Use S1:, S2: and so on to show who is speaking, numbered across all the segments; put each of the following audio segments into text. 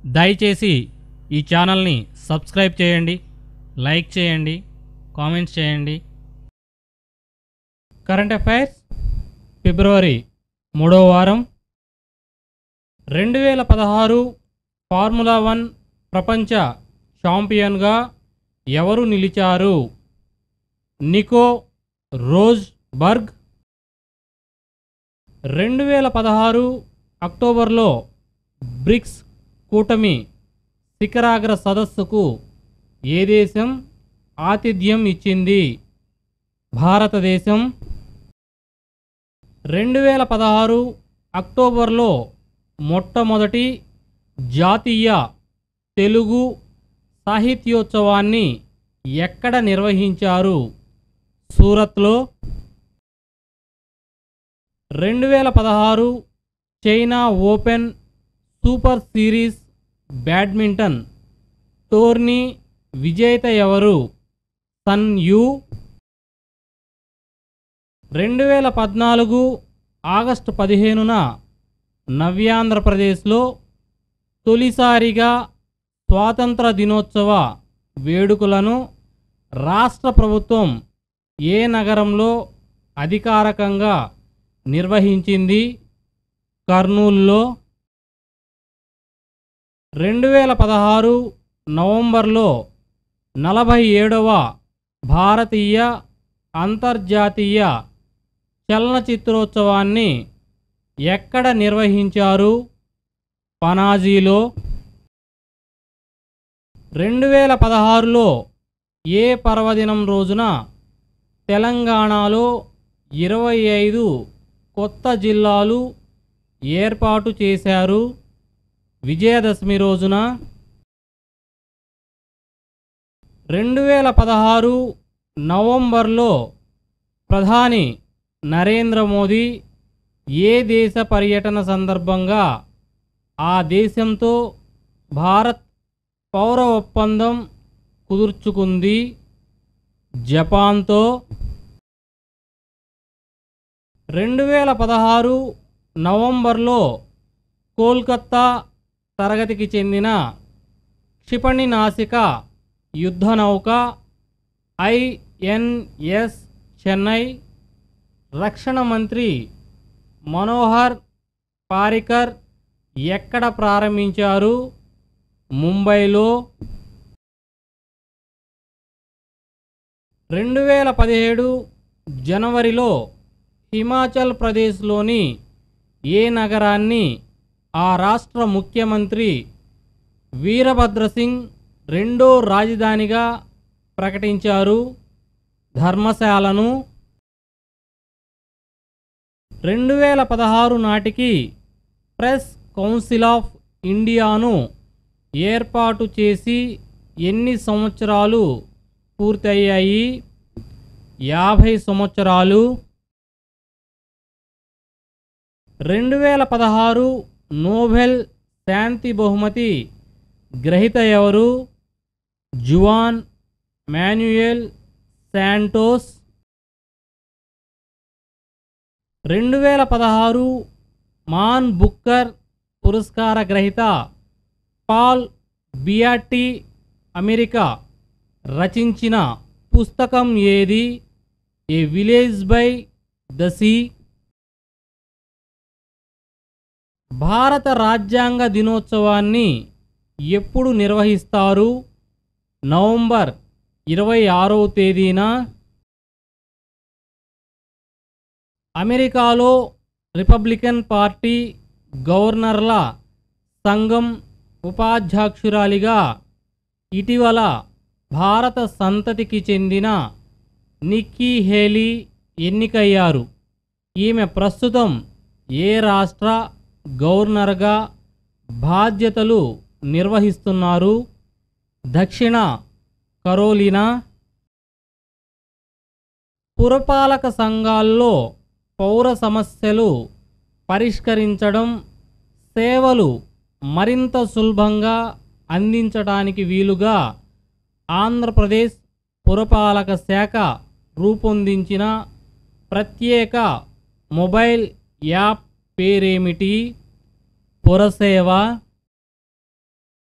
S1: దయచేసి ఈ ఛానల్ని సబ్స్క్రైబ్ చేయండి లైక్ చేయండి కామెంట్స్ చేయండి కరెంట్ అఫైర్స్ ఫిబ్రవరి మూడవ వారం రెండు వేల పదహారు ఫార్ములా వన్ ప్రపంచ ఛాంపియన్గా ఎవరు నిలిచారు నికో రోజ్ బర్గ్ రెండు వేల పదహారు అక్టోబర్లో బ్రిక్స్ కూటమి శిఖరాగ్ర సదస్సుకు ఏ దేశం ఆతిథ్యం ఇచ్చింది భారతదేశం రెండు వేల పదహారు అక్టోబర్లో మొట్టమొదటి జాతీయ తెలుగు సాహిత్యోత్సవాన్ని ఎక్కడ నిర్వహించారు సూరత్లో రెండు వేల పదహారు China Open Super Series badminton టోర్నీ విజేత ఎవరు సన్ యు రెండు వేల పద్నాలుగు ఆగస్టు పదిహేనున నవ్యాంధ్రప్రదేశ్లో తొలిసారిగా స్వాతంత్ర దినోత్సవ వేడుకలను రాష్ట్ర ప్రభుత్వం ఏ నగరంలో అధికారికంగా నిర్వహించింది కర్నూలులో రెండు వేల పదహారు నవంబర్లో నలభై ఏడవ భారతీయ అంతర్జాతీయ చలనచిత్రోత్సవాన్ని ఎక్కడ నిర్వహించారు పనాజీలో రెండు వేల పదహారులో ఏ పర్వదినం రోజున తెలంగాణలో ఇరవై ఐదు కొత్త జిల్లాలు ఏర్పాటు చేశారు విజయదశమి రోజున రెండు వేల పదహారు నవంబర్లో ప్రధాని నరేంద్ర మోదీ ఏ దేశ పర్యటన సందర్భంగా ఆ దేశంతో భారత్ పౌర ఒప్పందం కుదుర్చుకుంది జపాన్తో రెండు వేల పదహారు నవంబర్లో కోల్కత్తా తరగతికి చెందిన క్షిపణి నాసిక యుద్ధ నౌక ఐఎన్ఎస్ చెన్నై రక్షణ మంత్రి మనోహర్ పారికర్ ఎక్కడ ప్రారంభించారు ముంబైలో రెండు వేల పదిహేడు జనవరిలో హిమాచల్ ప్రదేశ్లోని ఏ నగరాన్ని ఆ రాష్ట్ర ముఖ్యమంత్రి వీరభద్రసింగ్ రెండో రాజధానిగా ప్రకటించారు ధర్మశాలను రెండు వేల పదహారు నాటికి ప్రెస్ కౌన్సిల్ ఆఫ్ ఇండియాను ఏర్పాటు చేసి ఎన్ని సంవత్సరాలు పూర్తయ్యాయి యాభై సంవత్సరాలు రెండు వేల పదహారు నోబెల్ శాంతి బహుమతి గ్రహీత ఎవరు జువాన్ మాన్యుయల్ శాంటోస్ రెండు వేల పదహారు మాన్ బుక్కర్ పురస్కార గ్రహీత పాల్ బియాటి అమెరికా రచించిన పుస్తకం ఏది a village by the sea భారత రాజ్యాంగ దినోత్సవాన్ని ఎప్పుడు నిర్వహిస్తారు నవంబర్ ఇరవై ఆరవ తేదీన అమెరికాలో రిపబ్లికన్ పార్టీ గవర్నర్ల సంఘం ఉపాధ్యక్షురాలిగా ఇటీవల భారత సంతతికి చెందిన నిక్కీ హేలీ ఎన్నికయ్యారు ఈమె ప్రస్తుతం ఏ రాష్ట్ర గవర్నర్గా బాధ్యతలు నిర్వహిస్తున్నారు దక్షిణ కరోలినా పురపాలక సంఘాల్లో పౌర సమస్యలు పరిష్కరించడం సేవలు మరింత సులభంగా అందించడానికి వీలుగా ఆంధ్రప్రదేశ్ పురపాలక శాఖ రూపొందించిన ప్రత్యేక మొబైల్ యాప్ పేరేమిటి పురసేవ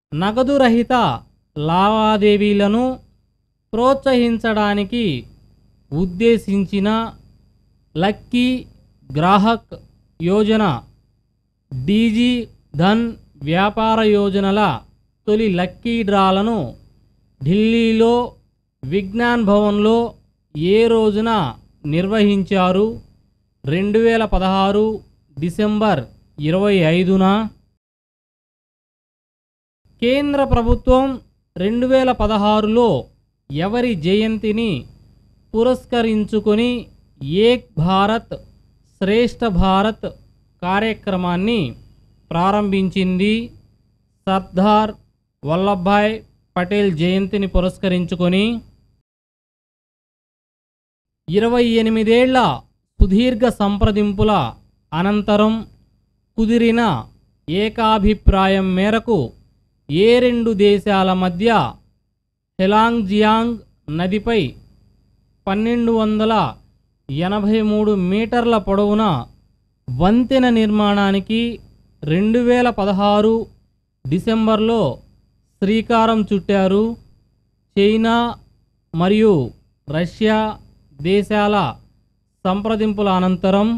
S1: నగదు రహిత లావాదేవీలను ప్రోత్సహించడానికి ఉద్దేశించిన లక్కీ గ్రాహక్ యోజన డీజీ ధన్ వ్యాపార యోజనల తొలి లక్కీ డ్రాలను ఢిల్లీలో విజ్ఞాన్ భవన్లో ఏ రోజున నిర్వహించారు రెండు వేల పదహారు డిసెంబర్ ఇరవై ఐదున కేంద్ర ప్రభుత్వం రెండు వేల పదహారులో ఎవరి జయంతిని పురస్కరించుకొని ఏక్ భారత్ శ్రేష్ఠ భారత్ కార్యక్రమాన్ని ప్రారంభించింది సర్దార్ వల్లభాయ్ పటేల్ జయంతిని పురస్కరించుకొని ఇరవై ఎనిమిదేళ్ల సుదీర్ఘ సంప్రదింపుల అనంతరం కుదిరిన ఏకాభిప్రాయం మేరకు ఏ రెండు దేశాల మధ్య హెలాంగ్జియాంగ్ నదిపై పన్నెండు వందల ఎనభై మూడు మీటర్ల పొడవున వంతెన నిర్మాణానికి రెండు వేల పదహారు డిసెంబర్లో శ్రీకారం చుట్టారు చైనా మరియు రష్యా దేశాల సంప్రదింపుల అనంతరం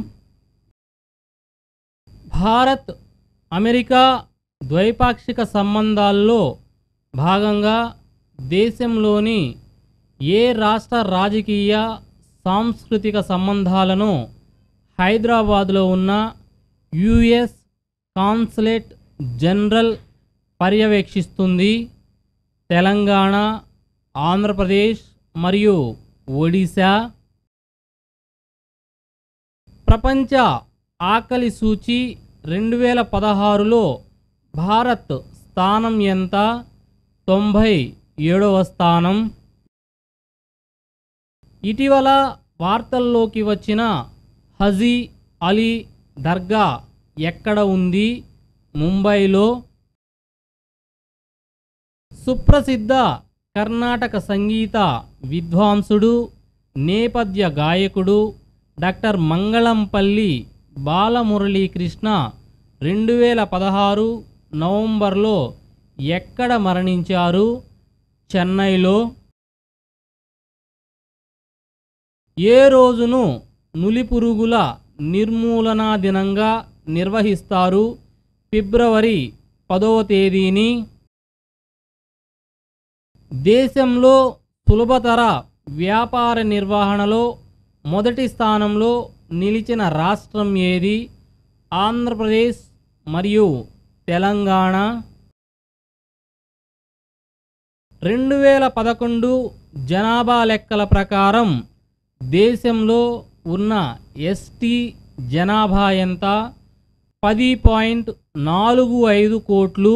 S1: భారత్ అమెరికా ద్వైపాక్షిక సంబంధాల్లో భాగంగా దేశంలోని ఏ రాష్ట్ర రాజకీయ సాంస్కృతిక సంబంధాలను హైదరాబాదులో ఉన్న యుఎస్ కాన్సులేట్ జనరల్ పర్యవేక్షిస్తుంది తెలంగాణ ఆంధ్రప్రదేశ్ మరియు ఒడిశా ప్రపంచ ఆకలి సూచి రెండు వేల పదహారులో భారత్ స్థానం ఎంత తొంభై ఏడవ స్థానం ఇటీవల వార్తల్లోకి వచ్చిన హజీ అలీ దర్గా ఎక్కడ ఉంది ముంబైలో సుప్రసిద్ధ కర్ణాటక సంగీత విద్వాంసుడు నేపథ్య గాయకుడు డాక్టర్ మంగళంపల్లి బాలమురళీకృష్ణ రెండు వేల పదహారు నవంబర్లో ఎక్కడ మరణించారు చెన్నైలో ఏ రోజును నులిపురుగుల నిర్మూలనా దినంగా నిర్వహిస్తారు ఫిబ్రవరి పదవ తేదీని దేశంలో సులభతర వ్యాపార నిర్వహణలో మొదటి స్థానంలో నిలిచిన రాష్ట్రం ఏది ఆంధ్రప్రదేశ్ మరియు తెలంగాణ రెండు వేల పదకొండు జనాభా లెక్కల ప్రకారం దేశంలో ఉన్న ఎస్టీ జనాభా ఎంత పది పాయింట్ నాలుగు ఐదు కోట్లు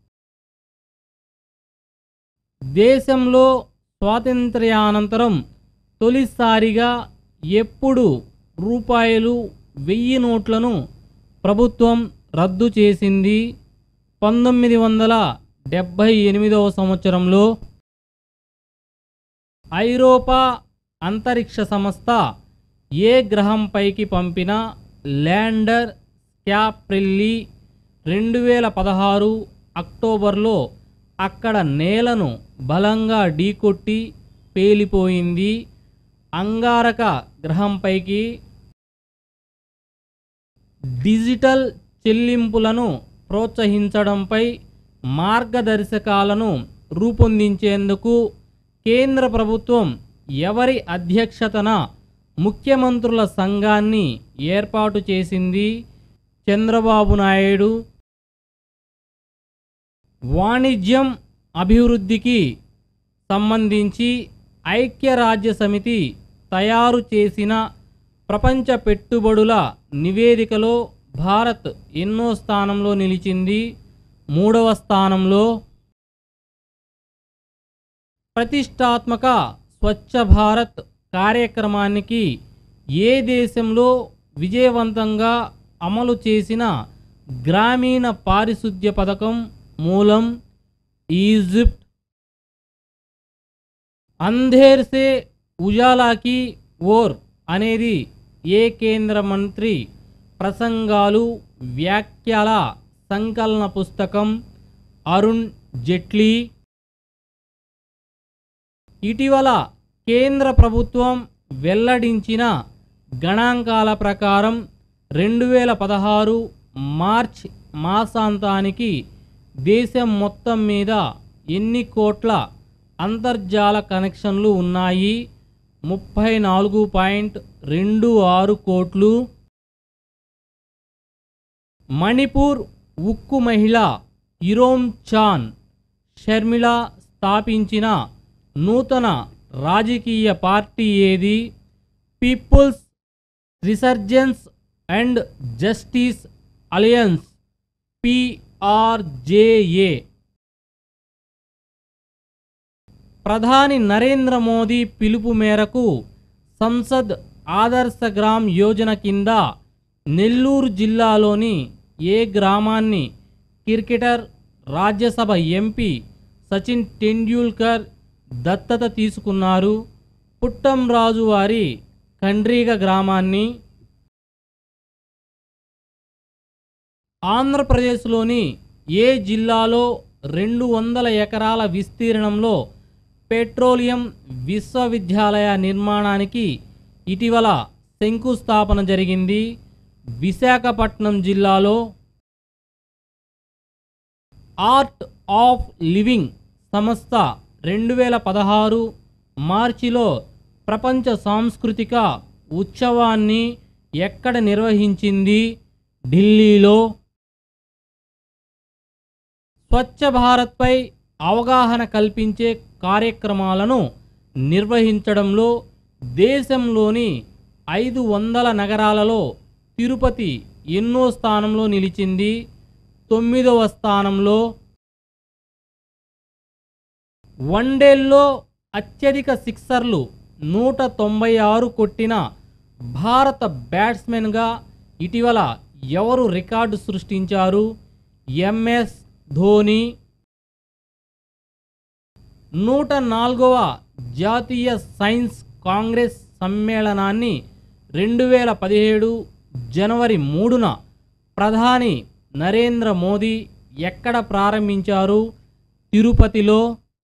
S1: దేశంలో స్వాతంత్ర్యానంతరం తొలిసారిగా ఎప్పుడు రూపాయలు వెయ్యి నోట్లను ప్రభుత్వం రద్దు చేసింది పంతొమ్మిది వందల డెబ్భై ఎనిమిదవ సంవత్సరంలో ఐరోపా అంతరిక్ష సంస్థ ఏ గ్రహంపైకి పంపిన ల్యాండర్ స్కాప్రిల్లీ రెండు వేల పదహారు అక్టోబర్లో అక్కడ నేలను బలంగా ఢీకొట్టి పేలిపోయింది అంగారక గ్రహంపైకి డిజిటల్ చెల్లింపులను ప్రోత్సహించడంపై మార్గదర్శకాలను రూపొందించేందుకు కేంద్ర ప్రభుత్వం ఎవరి అధ్యక్షతన ముఖ్యమంత్రుల సంఘాన్ని ఏర్పాటు చేసింది చంద్రబాబు నాయుడు వాణిజ్యం అభివృద్ధికి సంబంధించి ఐక్యరాజ్య సమితి తయారు చేసిన ప్రపంచ పెట్టుబడుల నివేదికలో భారత్ ఎన్నో స్థానంలో నిలిచింది మూడవ స్థానంలో ప్రతిష్టాత్మక స్వచ్ఛ భారత్ కార్యక్రమానికి ఏ దేశంలో విజయవంతంగా అమలు చేసిన గ్రామీణ పారిశుద్ధ్య పథకం మూలం ఈజిప్ట్ అంధేర్ సే ఉజాలాకి ఓర్ అనేది ఏ కేంద్ర మంత్రి ప్రసంగాలు వ్యాఖ్యల సంకలన పుస్తకం అరుణ్ జెట్లీ ఇటీవల కేంద్ర ప్రభుత్వం వెల్లడించిన గణాంకాల ప్రకారం రెండు వేల పదహారు మార్చ్ మాసాంతానికి దేశం మొత్తం మీద ఎన్ని కోట్ల అంతర్జాల కనెక్షన్లు ఉన్నాయి ముప్పై నాలుగు పాయింట్ రెండు ఆరు కోట్లు మణిపూర్ ఉక్కు మహిళ ఇరోమ్ చాన్ షర్మిల స్థాపించిన నూతన రాజకీయ పార్టీ ఏది People's Resurgence and Justice Alliance PRJA ప్రధాని నరేంద్ర మోదీ పిలుపు మేరకు సంసద్ ఆదర్శ గ్రామ్ యోజన కింద నెల్లూరు జిల్లాలోని ఏ గ్రామాన్ని క్రికెటర్ రాజ్యసభ ఎంపీ సచిన్ టెండ్యూల్కర్ దత్తత తీసుకున్నారు పుట్టంరాజు వారి కండ్రీగ గ్రామాన్ని ఆంధ్రప్రదేశ్లోని ఏ జిల్లాలో రెండు వందల ఎకరాల విస్తీర్ణంలో పెట్రోలియం విశ్వవిద్యాలయ నిర్మాణానికి ఇటీవల శంకుస్థాపన జరిగింది విశాఖపట్నం జిల్లాలో ఆర్ట్ ఆఫ్ లివింగ్ సంస్థ రెండు వేల పదహారు మార్చిలో ప్రపంచ సాంస్కృతిక ఉత్సవాన్ని ఎక్కడ నిర్వహించింది ఢిల్లీలో స్వచ్ఛ భారత్పై అవగాహన కల్పించే కార్యక్రమాలను నిర్వహించడంలో దేశంలోని ఐదు వందల నగరాలలో తిరుపతి ఎన్నో స్థానంలో నిలిచింది తొమ్మిదవ స్థానంలో వన్డేల్లో అత్యధిక సిక్సర్లు నూట తొంభై ఆరు కొట్టిన భారత బ్యాట్స్మెన్గా ఇటీవల ఎవరు రికార్డు సృష్టించారు ఎంఎస్ ధోని నూట నాలుగవ జాతీయ సైన్స్ కాంగ్రెస్ సమ్మేళనాన్ని రెండు వేల పదిహేడు జనవరి మూడున ప్రధాని నరేంద్ర మోదీ ఎక్కడ ప్రారంభించారు తిరుపతిలో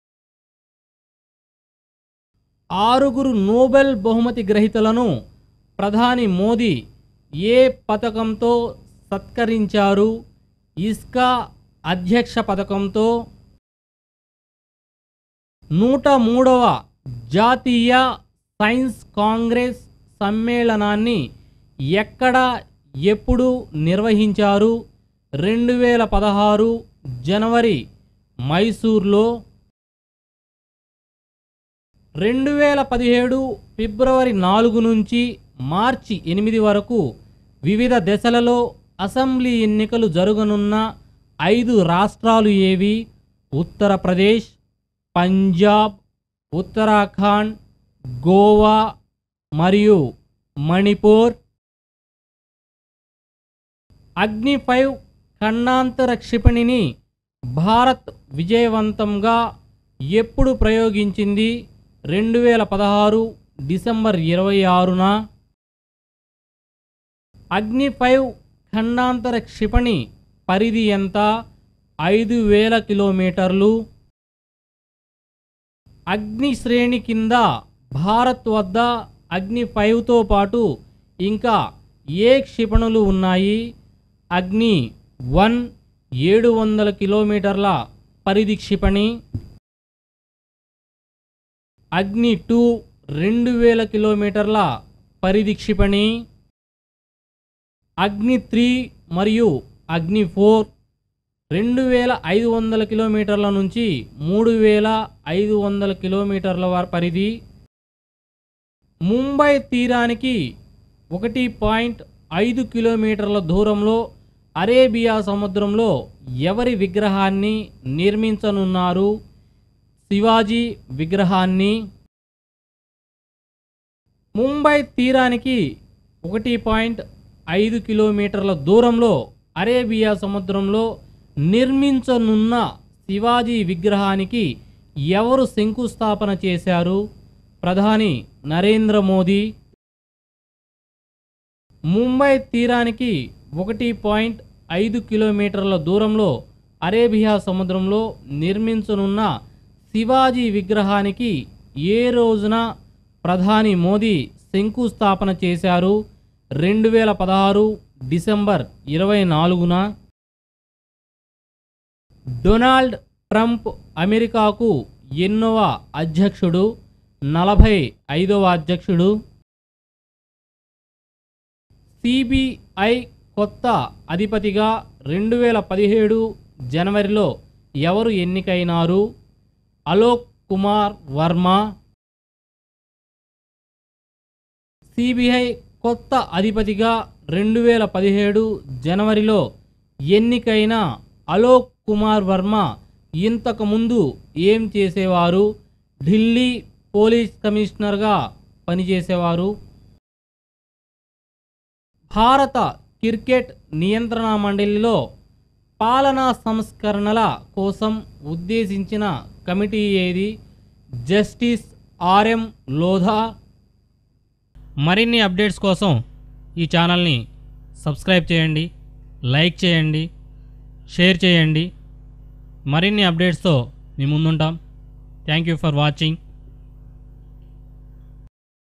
S1: ఆరుగురు నోబెల్ బహుమతి గ్రహీతలను ప్రధాని మోదీ ఏ పథకంతో సత్కరించారు ఇస్కా అధ్యక్ష పథకంతో నూట మూడవ జాతీయ సైన్స్ కాంగ్రెస్ సమ్మేళనాన్ని ఎక్కడ ఎప్పుడు నిర్వహించారు రెండు వేల పదహారు జనవరి మైసూర్లో రెండు వేల పదిహేడు ఫిబ్రవరి నాలుగు నుంచి మార్చి ఎనిమిది వరకు వివిధ దశలలో అసెంబ్లీ ఎన్నికలు జరగనున్న ఐదు రాష్ట్రాలు ఏవి ఉత్తరప్రదేశ్ పంజాబ్ ఉత్తరాఖండ్ గోవా మరియు మణిపూర్ అగ్ని ఫైవ్ ఖండాంతర క్షిపణిని భారత్ విజయవంతంగా ఎప్పుడు ప్రయోగించింది రెండు వేల పదహారు డిసెంబర్ ఇరవై ఆరున అగ్ని ఫైవ్ ఖండాంతర క్షిపణి పరిధి ఎంత ఐదు వేల కిలోమీటర్లు అగ్ని శ్రేణి కింద భారత్ వద్ద అగ్ని ఫైవ్తో పాటు ఇంకా ఏ క్షిపణులు ఉన్నాయి అగ్ని వన్ ఏడు వందల కిలోమీటర్ల పరిధి క్షిపణి అగ్ని టూ రెండు వేల కిలోమీటర్ల పరిధి క్షిపణి అగ్ని త్రీ మరియు అగ్ని ఫోర్ రెండు వేల ఐదు వందల కిలోమీటర్ల నుంచి మూడు వేల ఐదు వందల కిలోమీటర్ల వర- పరిధి ముంబై తీరానికి ఒకటి పాయింట్ ఐదు కిలోమీటర్ల దూరంలో అరేబియా సముద్రంలో ఎవరి విగ్రహాన్ని నిర్మించనున్నారు శివాజీ విగ్రహాన్ని ముంబై తీరానికి ఒకటి పాయింట్ ఐదు కిలోమీటర్ల దూరంలో అరేబియా సముద్రంలో నిర్మించనున్న శివాజీ విగ్రహానికి ఎవరు శంకుస్థాపన చేశారు ప్రధాని నరేంద్ర మోదీ ముంబై తీరానికి ఒకటి పాయింట్ ఐదు కిలోమీటర్ల దూరంలో అరేబియా సముద్రంలో నిర్మించనున్న శివాజీ విగ్రహానికి ఏ రోజున ప్రధాని మోదీ శంకుస్థాపన చేశారు రెండు వేల పదహారు డిసెంబర్ ఇరవై నాలుగున డొనాల్డ్ ట్రంప్ అమెరికాకు ఎన్నవ అధ్యక్షుడు నలభై ఐదవ అధ్యక్షుడు సిబిఐ కొత్త అధిపతిగా రెండు వేల పదిహేడు జనవరిలో ఎవరు ఎన్నికైనారు అలోక్ కుమార్ వర్మ సిబిఐ కొత్త అధిపతిగా రెండు వేల పదిహేడు జనవరిలో ఎన్నికైన అలోక్ కుమార్ వర్మ ఇంతకుముందు ఏం చేసేవారు ఢిల్లీ పోలీస్ కమిషనర్గా పనిచేసేవారు భారత క్రికెట్ నియంత్రణ మండలిలో పాలనా సంస్కరణల కోసం ఉద్దేశించిన కమిటీ ఏది జస్టిస్ ఆర్ఎం లోధా మరిన్ని అప్డేట్స్ కోసం ఈ ఛానల్ని సబ్స్క్రైబ్ చేయండి లైక్ చేయండి షేర్ చేయండి మరిన్ని అప్డేట్స్తో మీ ముందుంటాం థ్యాంక్ యూ ఫర్ వాచింగ్